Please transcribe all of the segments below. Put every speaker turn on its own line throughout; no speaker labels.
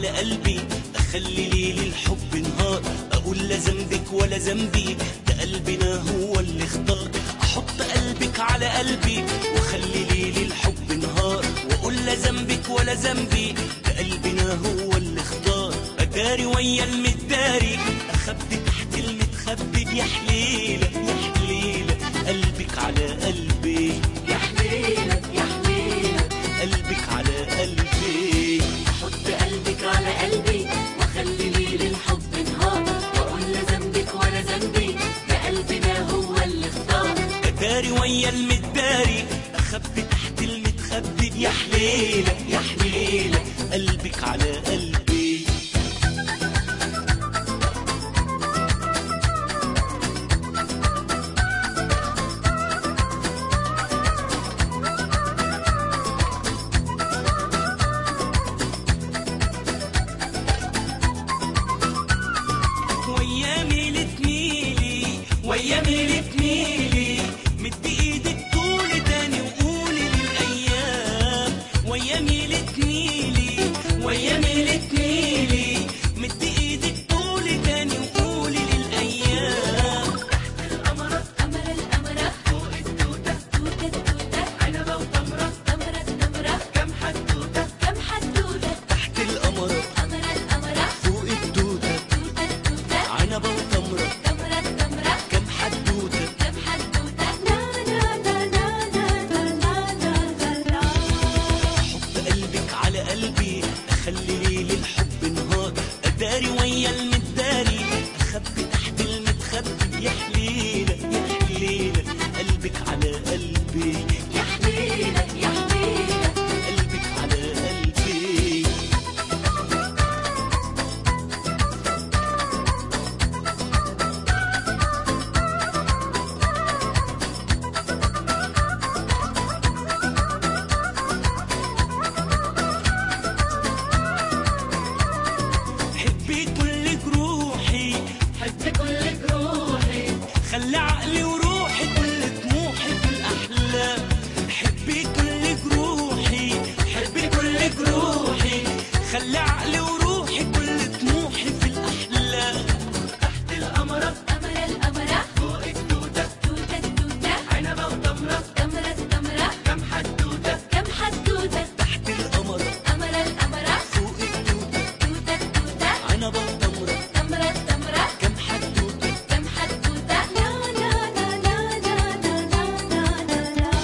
على قلبي اخلي ليل الحب نهار اقول لا ذنبك ولا ذنبي ده قلبنا هو اللي اختار احط قلبك على قلبي واخلي ليل الحب نهار واقول لا ذنبك ولا ذنبي ده قلبنا هو اللي اختار اداري ويا المداري اخبي تحت المتخبي يا حليله يا حليله قلبك على قلبي
يا حليلك يا حليلك
قلبك على قلبي
حط قلبك على قلبي وخلي ليل الحب نهار واقول لا ذنبك ولا ذنبي ده قلبنا هو اللي اختار
اداري ويا المداري اخبي تحت المتخبي يا حليله يا حليله قلبك على قلبي ويا ميلة ميلي ويا ميلة ميلي مد ايدك طول تاني وقولي للايام ويا ميلة ميلي ويا ميلة ميلي مد ايدك طول تاني وقولي للايام
القمرة قمر القمرة فوق التوتة توتة التوتة عنبة وتمرة تمرة التمرة كم حدوتة كم حدوتة
تحت القمرة
قمر القمرة
فوق التوتة
توتة التوتة
عنبة وتمرة
تمرة التمرة
كم حدوتة
كم حدوتة لا لا لا لا لا لا لا لا لا
حط قلبك على قلبي اخلي ليل الحب نهار اداري ويا المداري اخبي تحت المتخبي يا حليله يا حليله قلبك على قلبي
يا حليلك يا حليلك
قلبك على قلبي حبي كل جروحي
حب كل جروحي
خلي عقلي وروحي كل طموحي في الأحلام حبي كل جروحي حبي كل جروحي خلي عقلي وروحي كل طموحي في الأحلام تحت القمرة
قمر القمرة
فوق التوتة
توتة التوتة
عنبة وتمرة
تمرة التمرة
كم حدوتة
كم حدوتة
تحت القمرة
قمر القمرة
فوق التوتة
توتة التوتة
عنبة وتمرة
تمرة التمرة
كم حدوتة
كم حدوتة لا لا لا لا لا لا لا لا لا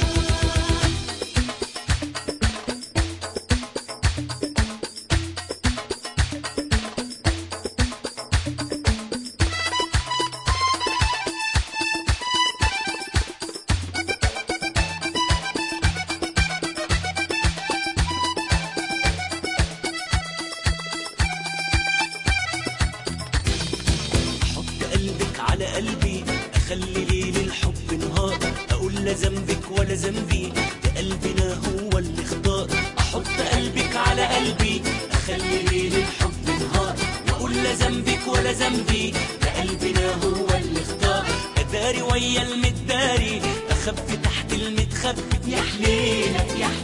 حط قلبك على قلبي اخلي ليل الحب نهار اقول لا ذنبك ولا ذنبي ده قلبنا هو اللي اختار احط قلبك على قلبي اخلي ليل الحب نهار واقول لا ذنبك ولا ذنبي ده قلبنا هو اللي اختار اداري ويا المداري اخبي تحت المتخبي يا حليله يا